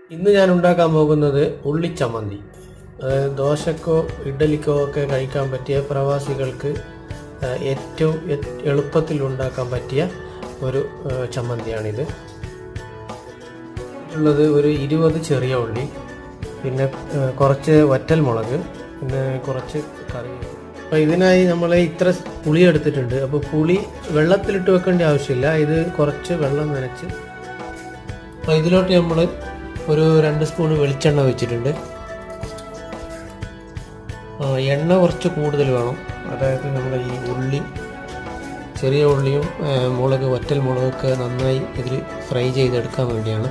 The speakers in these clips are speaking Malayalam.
ഇന്ന് ഞാൻ ഉണ്ടാക്കാൻ പോകുന്നത് ഉള്ളിച്ചമ്മന്തി അതായത് ദോശക്കോ ഇഡ്ഡലിക്കോ ഒക്കെ കഴിക്കാൻ പറ്റിയ പ്രവാസികൾക്ക് ആ, ഏറ്റവും എ- എളുപ്പത്തിൽ ഉണ്ടാക്കാൻ പറ്റിയ ഒരു ആ, ചമ്മന്തിയാണിത് ഉള്ളത് ഒരു ഇരുപത് ചെറിയ ഉള്ളി പിന്നെ ആ, കുറച്ച് വറ്റൽ മുളക് പിന്നെ കുറച്ച് കറി അപ്പോൾ ഇതിനായി നമ്മൾ ഇത്ര പുളി എടുത്തിട്ടുണ്ട് അപ്പോൾ പുളി വെള്ളത്തിലിട്ട് വെക്കേണ്ട ആവശ്യമില്ല ഇത് കുറച്ച് വെള്ളം നനച്ച് അപ്പോൾ ഇതിലോട്ട് നമ്മൾ ഒരു രണ്ട് സ്പൂൺ വെളിച്ചെണ്ണ വെച്ചിട്ടുണ്ട് ആ, എണ്ണ കുറച്ച് കൂടുതൽ വേണം അതായത് നമ്മുടെ ഈ ഉള്ളി ചെറിയ ഉള്ളിയും ആ, മുളക് വറ്റൽ മുളകൊക്കെ നന്നായി ഇതിൽ ഫ്രൈ ചെയ്തെടുക്കാൻ വേണ്ടിയാണ്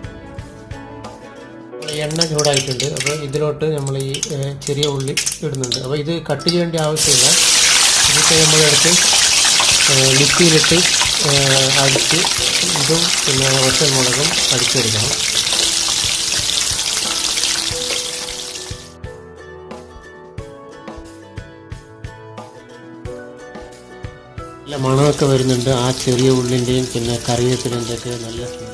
എണ്ണ ചൂടായിട്ടുണ്ട് അപ്പോൾ ഇതിലോട്ട് നമ്മൾ ഈ ആ, ചെറിയ ഉള്ളി ഇടുന്നുണ്ട് അപ്പോൾ ഇത് കട്ട് ചെയ്യേണ്ട ആവശ്യമില്ല ഇതൊക്കെ നമ്മളെടുത്ത് ലിപ്പിയിലിട്ട് അടിച്ച് ഇതും പിന്നെ വറ്റൽ മുളകും അടിച്ചെടുക്കണം നല്ല മണമൊക്കെ വരുന്നുണ്ട് ആ ചെറിയ ഉള്ളിൻ്റെയും പിന്നെ കറിവേപ്പിലിൻ്റെ ഒക്കെ നല്ല സ്മെല്ല്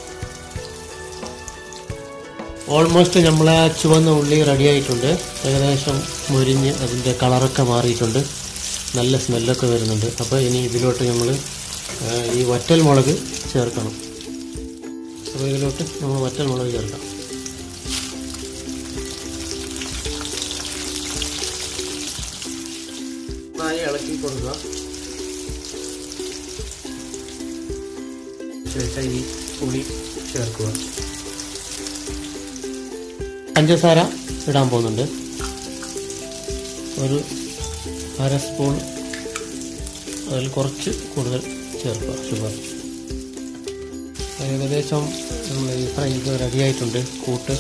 ഓൾമോസ്റ്റ് നമ്മൾ ആ ചുവന്ന ഉള്ളി റെഡി ആയിട്ടുണ്ട് ഏകദേശം മുരിഞ്ഞ് അതിൻ്റെ കളറൊക്കെ മാറിയിട്ടുണ്ട് നല്ല സ്മെല്ലൊക്കെ വരുന്നുണ്ട് അപ്പോൾ ഇനി ഇതിലോട്ട് നമ്മൾ ഈ വറ്റൽ മുളക് ചേർക്കണം അപ്പോൾ ഇതിലോട്ട് നമ്മൾ വറ്റൽ മുളക് ചേർക്കാം നന്നായി ഇളക്കി കൊടുക്കുക ശേഷം ഈ പുളി ചേർക്കുക പഞ്ചസാര ഇടാൻ പോകുന്നുണ്ട് ഒരു അര സ്പൂൺ അതിൽ കുറച്ച് കൂടുതൽ ചേർക്കുക ഷുഗർ ഏകദേശം നമ്മൾ ഈ ഫ്രൈ റെഡി ആയിട്ടുണ്ട് കൂട്ട്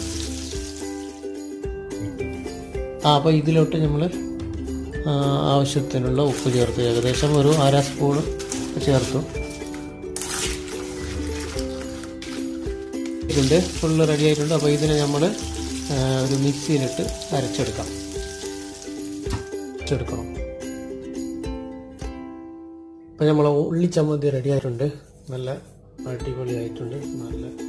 ആ അപ്പോൾ ഇതിലോട്ട് നമ്മൾ ആവശ്യത്തിനുള്ള ഉപ്പ് ചേർത്ത് ഏകദേശം ഒരു അര സ്പൂൺ ചേർത്തു ഇതുണ്ട് ഫുള്ള് റെഡി ആയിട്ടുണ്ട് അപ്പോൾ ഇതിനെ നമ്മൾ ഒരു മിക്സിയിലിട്ട് അരച്ചെടുക്കാം അരച്ചെടുക്കണം അപ്പോൾ നമ്മൾ ഉള്ളി ചമ്മന്തി റെഡി ആയിട്ടുണ്ട് നല്ല അടിപൊളിയായിട്ടുണ്ട് നല്ല